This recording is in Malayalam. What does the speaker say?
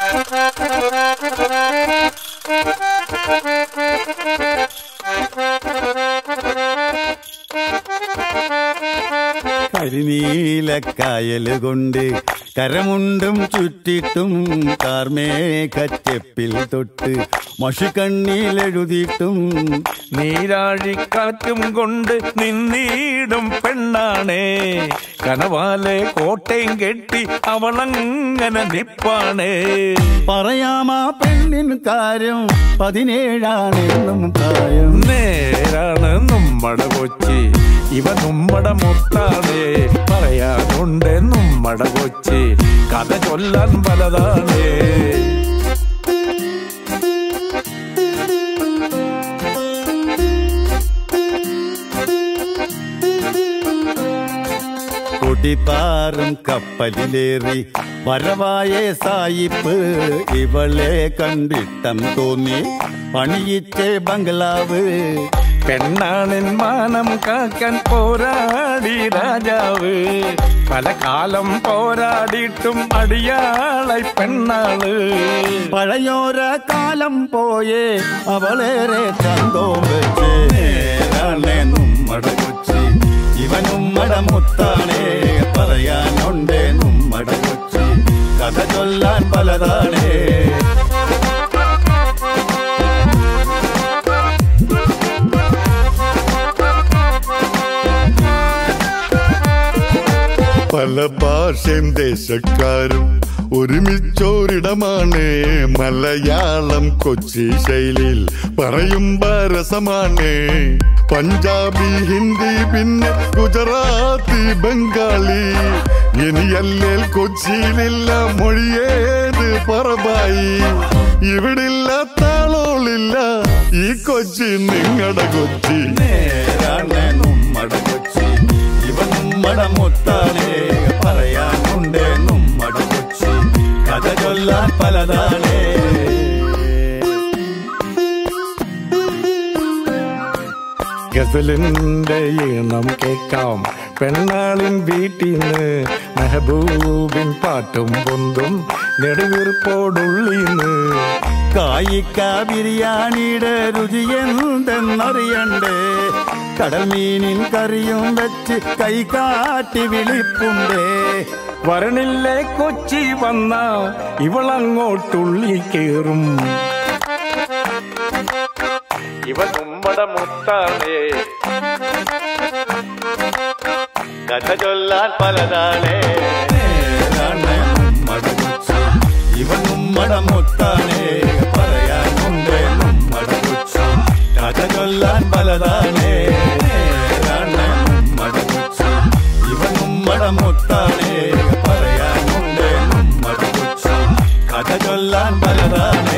കരിനീലക്കായല് കൊണ്ട് കരമുണ്ടും ചുറ്റിട്ടും കാർമേഘച്ചെപ്പിൽ തൊട്ട് മഷിക്കണ്ണിലെഴുതിയിട്ടും നീരാഴിക്കാറ്റും കൊണ്ട് നിന്നീടും പെണ്ണാണേ കനവാലെ കോട്ടയും കെട്ടി അവളങ്ങനെ നിപ്പാണേ പറയാമാ പെണ്ണിൻ കാര്യം പതിനേഴാണെന്നും പ്രായം നേരാണ് നമ്മടെ കൊച്ചി ഇവ നമ്മടെ മുത്താണേ പറയാനുണ്ട് നമ്മടെ കൊച്ചി കഥ ചൊല്ലാൻ പലതാണേ കൊടിപ്പാറും കപ്പലിലേറി വരവായ സായിപ്പ് ഇവളെ കണ്ടിട്ടം തോന്നി പണിയിച്ചേ ബംഗ്ലാവ് പെണ്ണാണിൻ മാനം കാക്കാൻ പോരാടി രാജാവ് പല കാലം പോരാടിയിട്ടും അടിയാളായി പെണ്ണാള് പഴയോര കാലം പോയേ അവളേറെ ചന്തോം വെച്ച് നേരാണേ നമ്മട കൊച്ചി ഇവനുമ്മട മുത്താണേ പറയാനുണ്ടേ നമ്മട കൊച്ചി കഥ ചൊല്ലാൻ പലതാണേ പല ഭാഷയും ദേശക്കാരും ഒരുമിച്ചോരിടമാണ് മലയാളം കൊച്ചി ശൈലിയിൽ പറയുമ്പോ രസമാണ് പഞ്ചാബി ഹിന്ദി പിന്നെ ഗുജറാത്തി ബംഗാളി ഇനിയല്ലേൽ കൊച്ചിയിലില്ല മൊഴിയേത് പറവായി ഇവിടില്ല താളോളില്ല ഈ കൊച്ചി നിങ്ങളുടെ കൊച്ചി നേരാണേ നമ്മട കൊച്ചി ഇവൻ നമ്മട മുത്താണേ പറയാനുണ്ടേ നമ്മട കൊച്ചി കഥ ചൊല്ലാൻ പലതാണേ ഗസലിന്റെ ഈണം കേൾക്കാം പെണ്ണാളിൻ വീട്ടിന്ന് മെഹബൂബിൻ പാട്ടും പൊന്തും നെടുവീർപ്പോടുള്ളീന്ന് കായിക്ക ബിരിയാണിയുടെ രുചി എന്തെന്നറിയണ്ടേ കടൽ മീനിൻ കറിയും വെച്ച് കൈകാട്ടി വിളിപ്പുണ്ടേ വരണില്ലേ കൊച്ചി വന്ന ഇവളങ്ങോട്ടുള്ളി കേറും ഇവ നമ്മടെ മുത്താണേ കഥ ചൊല്ലാൻ പലതാളേ നേരാണേ നമ്മട കൊച്ചി ഇവൻ നമ്മട മുത്താണേ പറയാനുണ്ടേ നമ്മട കൊച്ചി കഥ ചൊല്ലാൻ പലതാണേ നേരാണേ നമ്മട കൊച്ചി ഇവൻ നമ്മട മുത്താണേ പറയാനുണ്ടേ നമ്മട കൊച്ചി കഥ ചൊല്ലാൻ പലതാണേ